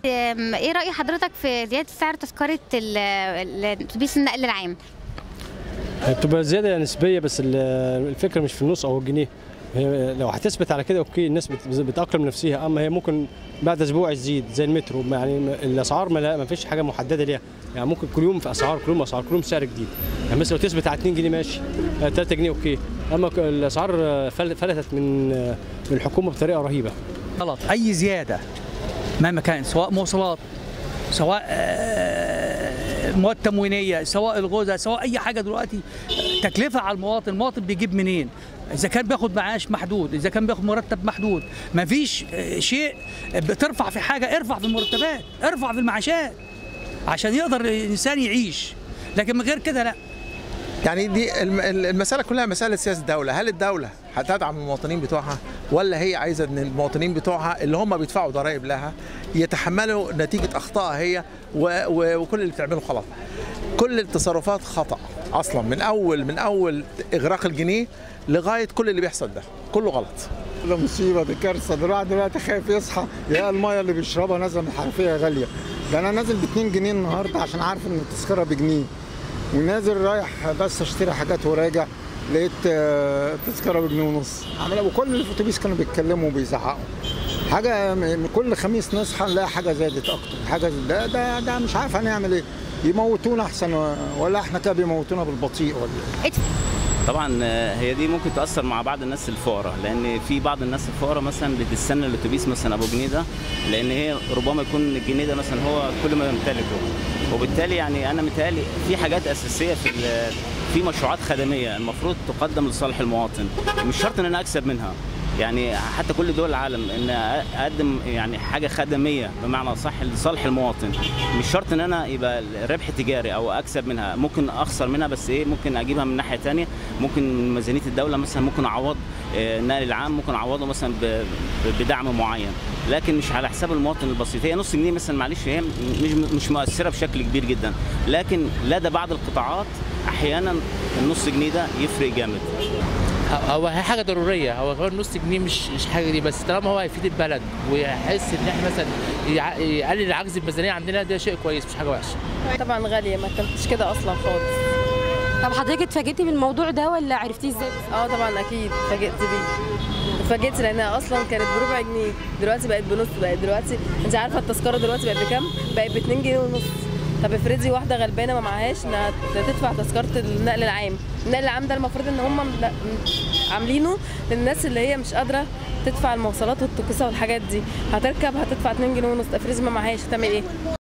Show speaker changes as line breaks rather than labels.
آم، ايه راي حضرتك في زياده سعر تذكره ال- ال- اتوبيس النقل العام
بتبقى زياده نسبيه بس ال- الفكره مش في النص او الجنيه هي لو هتثبت على كده اوكي الناس بت- بتاقلم نفسها اما هي ممكن بعد اسبوع تزيد زي المترو يعني الاسعار ما, لا- ما فيش حاجه محدده ليها يعني ممكن كل يوم في اسعار كل يوم اسعار كل يوم سعر جديد يعني مثلا لو تثبت على 2 جنيه ماشي 3 جنيه اوكي اما ك- الاسعار فل- فلتت من من الحكومه بطريقه رهيبه
غلط اي زياده مهما كان سواء مواصلات سواء آه، مواد تموينيه سواء الغذاء سواء اي حاجه دلوقتي تكلفه على المواطن المواطن بيجيب منين اذا كان بياخد معاش محدود اذا كان بياخد مرتب محدود مفيش آه، شيء بترفع في حاجه ارفع في المرتبات ارفع في المعاشات عشان يقدر الانسان يعيش لكن من غير كده لا
يعني دي الم- ال- المسألة كلها مسألة سياسة الدولة، هل الدولة هتدعم المواطنين بتوعها ولا هي عايزة ان المواطنين بتوعها اللي هم بيدفعوا ضرائب لها يتحملوا نتيجة أخطائها هي و- و- وكل اللي بتعمله غلط. كل التصرفات خطأ أصلا من أول من أول إغراق الجنيه لغاية كل اللي بيحصل ده، كله غلط.
ده مصيبه دي كارثه ده الواحد دلوقتي خايف يصحى يلاقي الميه اللي بيشربها نازله من الحنفيه غاليه ده انا نازل ب 2 جنيه النهارده عشان عارف ان التذكره بجنيه ونازل رايح بس اشتري حاجات وراجع لقيت آه، التذكره بجنيه ونص عمال وكل اللي في الاتوبيس كانوا بيتكلموا وبيزعقوا حاجه م- من كل خميس نصحى نلاقي حاجه زادت اكتر حاجه ده ده, ده مش عارف هنعمل ايه يموتونا احسن و- ولا احنا كده بيموتونا بالبطيء ولا إيه؟
طبعا آه، هي دي ممكن تاثر مع بعض الناس الفقراء لان في بعض الناس الفقراء مثلا بتستنى الاتوبيس مثلا ابو جنيه ده لان هي ربما يكون الجنيه ده مثلا هو كل ما يمتلكه وبالتالي يعني انا متهيألي في حاجات اساسيه في ال- في مشروعات خدميه المفروض تقدم لصالح المواطن مش شرط ان انا اكسب منها يعني حتى كل دول العالم ان اقدم يعني حاجه خدميه بمعنى صح لصالح المواطن مش شرط ان انا يبقى ربح تجاري او اكسب منها ممكن اخسر منها بس ايه ممكن اجيبها من ناحيه تانية ممكن من ميزانيه الدوله مثلا ممكن اعوض آه، النقل العام ممكن اعوضه مثلا ب- ب- بدعم معين لكن مش على حساب المواطن البسيط هي نص جنيه مثلا معلش هي مش مش مؤثره بشكل كبير جدا لكن لدى بعض القطاعات احيانا النص جنيه ده يفرق جامد
هو هي حاجه ضروريه هو كمان نص جنيه مش مش حاجه دي بس طالما هو هيفيد البلد ويحس ان احنا مثلا يع- يقلل العجز الميزانيه عندنا ده شيء كويس مش حاجه وحشه
طبعا غالية ما كنتش كده أصلا خالص
طب حضرتك اتفاجئتي بالموضوع ده ولا عرفتيه ازاي؟
اه طبعا أكيد اتفاجئت بيه اتفاجئت لأنها أصلا كانت بربع جنيه دلوقتي بقت بنص بقت دلوقتي أنت عارفة التذكرة دلوقتي بقت بكام؟ بقت ب 2 جنيه ونص طب افرضي واحدة غلبانة ما معهاش انها تدفع تذكرة النقل العام، النقل العام ده المفروض ان هم م- لا- م- عاملينه للناس اللي هي مش قادرة تدفع المواصلات والتكوسة والحاجات دي، هتركب هتدفع 2 جنيه ونص افرضي ما معهاش هتعمل ايه؟